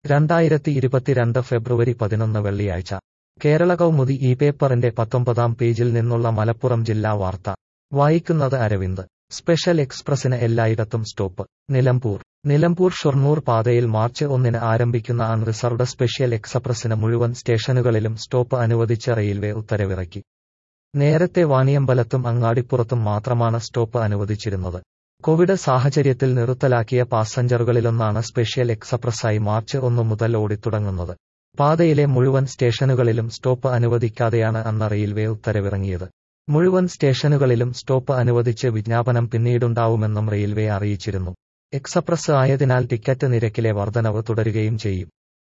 രണ്ടായിരത്തി ഇരുപത്തിരണ്ട് ഫെബ്രുവരി പതിനൊന്ന് വെള്ളിയാഴ്ച കേരള കൗമുദി ഈ പേപ്പറിന്റെ പത്തൊമ്പതാം പേജിൽ നിന്നുള്ള മലപ്പുറം ജില്ലാ വാർത്ത വായിക്കുന്നത് അരവിന്ദ് സ്പെഷ്യൽ എക്സ്പ്രസിന് എല്ലായിടത്തും സ്റ്റോപ്പ് നിലമ്പൂർ നിലമ്പൂർ ഷൊർണൂർ പാതയിൽ മാർച്ച് ഒന്നിന് ആരംഭിക്കുന്ന അൺറിസർവ്ഡ് സ്പെഷ്യൽ എക്സ്പ്രസിന് മുഴുവൻ സ്റ്റേഷനുകളിലും സ്റ്റോപ്പ് അനുവദിച്ച് റെയിൽവേ ഉത്തരവിറക്കി നേരത്തെ വാണിയമ്പലത്തും അങ്ങാടിപ്പുറത്തും മാത്രമാണ് സ്റ്റോപ്പ് അനുവദിച്ചിരുന്നത് കോവിഡ് സാഹചര്യത്തിൽ നിർത്തലാക്കിയ പാസഞ്ചറുകളിലൊന്നാണ് സ്പെഷ്യൽ എക്സ്പ്രസായി മാർച്ച് ഒന്നു മുതൽ ഓടിത്തുടങ്ങുന്നത് പാതയിലെ മുഴുവൻ സ്റ്റേഷനുകളിലും സ്റ്റോപ്പ് അനുവദിക്കാതെയാണ് അന്ന് റെയിൽവേ ഉത്തരവിറങ്ങിയത് മുഴുവൻ സ്റ്റേഷനുകളിലും സ്റ്റോപ്പ് അനുവദിച്ച് വിജ്ഞാപനം പിന്നീടുണ്ടാവുമെന്നും റെയിൽവേ അറിയിച്ചിരുന്നു എക്സ്പ്രസ് ആയതിനാൽ ടിക്കറ്റ് നിരക്കിലെ വർധനവ് തുടരുകയും ചെയ്യും